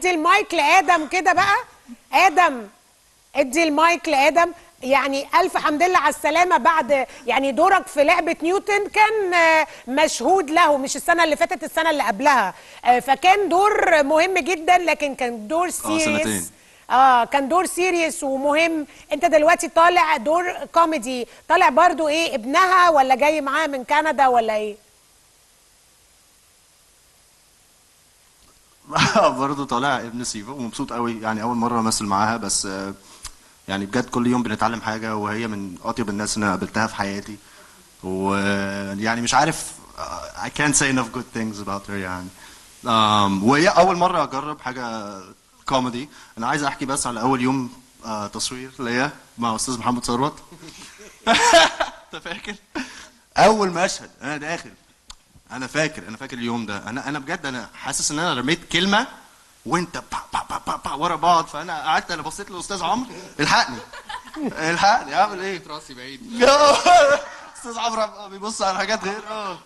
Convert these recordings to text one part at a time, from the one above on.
ادي المايك لادم كده بقى ادم ادي المايك لادم يعني الف حمد لله على السلامه بعد يعني دورك في لعبه نيوتن كان آه، مشهود له مش السنه اللي فاتت السنه اللي قبلها آه، فكان دور مهم جدا لكن كان دور سيريس سنتين. اه كان دور سيريس ومهم انت دلوقتي طالع دور كوميدي طالع برضو ايه ابنها ولا جاي معاها من كندا ولا ايه برضه طالع ابن سيفا ومبسوط قوي يعني اول مره امثل معاها بس آه، يعني بجد كل يوم بنتعلم حاجه وهي من اطيب الناس اللي انا قابلتها في حياتي ويعني مش عارف آه، I can't say enough good things about her يعني um, وهي اول مره اجرب حاجه كوميدي انا عايز احكي بس على اول يوم آه، تصوير ليا مع استاذ محمد ثروت انت فاكر اول مشهد انا داخل انا فاكر انا فاكر اليوم ده انا انا بجد انا حاسس ان انا رميت كلمه وانت با با با با با ورا بعض فانا قعدت انا بصيت للاستاذ عمرو الحقني الحقني اعمل ايه راسي بعيد استاذ عمرو بيبص على حاجات غير اه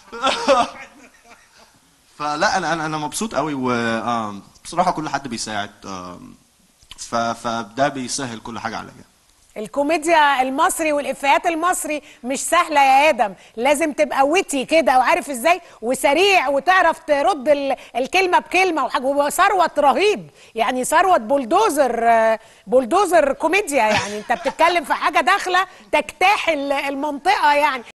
فلا انا انا انا مبسوط قوي وبصراحه كل حد بيساعد آم، ف- فده بيسهل كل حاجه عليا الكوميديا المصري والافيهات المصري مش سهله يا ادم لازم تبقى ويتي كده وعارف ازاي وسريع وتعرف ترد ال- الكلمه بكلمه وحاجه وثروت رهيب يعني ثروت بولدوزر آه، بولدوزر كوميديا يعني انت بتتكلم في حاجه داخله تجتاح ال- المنطقه يعني